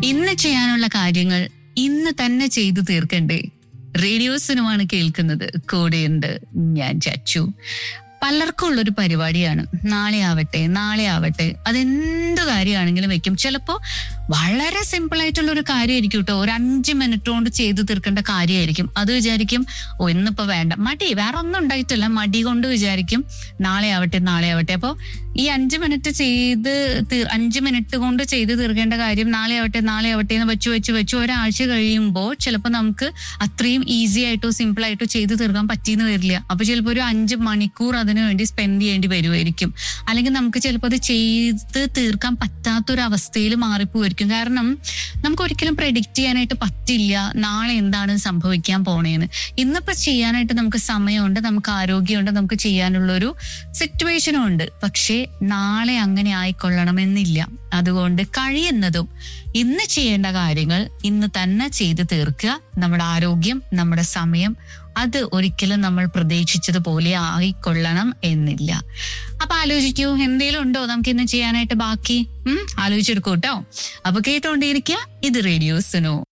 ഇന്ന് ചെയ്യാനുള്ള കാര്യങ്ങൾ ഇന്ന് തന്നെ ചെയ്തു തീർക്കണ്ടേ റേഡിയോസിനുമാണ് കേൾക്കുന്നത് കൂടെയുണ്ട് ഞാൻ ചച്ചു പലർക്കും ഉള്ളൊരു പരിപാടിയാണ് നാളെ ആവട്ടെ നാളെ ആവട്ടെ അതെന്ത് കാര്യമാണെങ്കിലും വെക്കും ചിലപ്പോ വളരെ സിമ്പിൾ ആയിട്ടുള്ള ഒരു കാര്യമായിരിക്കും കേട്ടോ ഒരു അഞ്ച് മിനിറ്റ് കൊണ്ട് ചെയ്തു തീർക്കേണ്ട കാര്യമായിരിക്കും അത് വിചാരിക്കും ഓ ഇന്നിപ്പോ വേണ്ട മടി വേറെ ഒന്നും ഉണ്ടായിട്ടില്ല മടി കൊണ്ട് വിചാരിക്കും നാളെ ആവട്ടെ നാളെ ആവട്ടെ അപ്പൊ ഈ അഞ്ച് മിനിറ്റ് ചെയ്ത് തീർ അഞ്ച് മിനിറ്റ് കൊണ്ട് ചെയ്ത് തീർക്കേണ്ട കാര്യം നാളെ ആവട്ടെ നാളെ ആവട്ടെ എന്ന് വെച്ച് വെച്ച് വെച്ച് ഒരാഴ്ച കഴിയുമ്പോൾ ചിലപ്പോൾ നമുക്ക് അത്രയും ഈസി ആയിട്ടോ സിമ്പിൾ ആയിട്ടോ ചെയ്ത് തീർക്കാൻ പറ്റിയെന്ന് വരില്ല അപ്പൊ ചിലപ്പോൾ ഒരു അഞ്ച് മണിക്കൂർ അതിനു വേണ്ടി സ്പെൻഡ് ചെയ്യേണ്ടി വരുമായിരിക്കും അല്ലെങ്കിൽ നമുക്ക് ചിലപ്പോൾ അത് ചെയ്ത് തീർക്കാൻ പറ്റാത്തൊരു അവസ്ഥയിൽ മാറിപ്പോയിരിക്കും കാരണം നമുക്ക് ഒരിക്കലും പ്രെഡിക്റ്റ് ചെയ്യാനായിട്ട് പറ്റില്ല നാളെ എന്താണ് സംഭവിക്കാൻ പോണേന്ന് ഇന്നിപ്പോ ചെയ്യാനായിട്ട് നമുക്ക് സമയമുണ്ട് നമുക്ക് ആരോഗ്യമുണ്ട് നമുക്ക് ചെയ്യാനുള്ള ഒരു സിറ്റുവേഷനും ഉണ്ട് പക്ഷേ നാളെ അങ്ങനെ ആയിക്കൊള്ളണമെന്നില്ല അതുകൊണ്ട് കഴിയുന്നതും ഇന്ന് ചെയ്യേണ്ട കാര്യങ്ങൾ ഇന്ന് തന്നെ ചെയ്ത് തീർക്കുക നമ്മുടെ ആരോഗ്യം നമ്മുടെ സമയം അത് ഒരിക്കലും നമ്മൾ പ്രതീക്ഷിച്ചതുപോലെ ആയിക്കൊള്ളണം എന്നില്ല അപ്പൊ ആലോചിക്കൂ എന്തേലും ഉണ്ടോ നമുക്ക് ഇന്ന് ചെയ്യാനായിട്ട് ബാക്കി ഉം ആലോചിച്ചെടുക്കൂ കേട്ടോ അപ്പൊ കേട്ടോണ്ടിരിക്കുക ഇത് റേഡിയോ സുനോ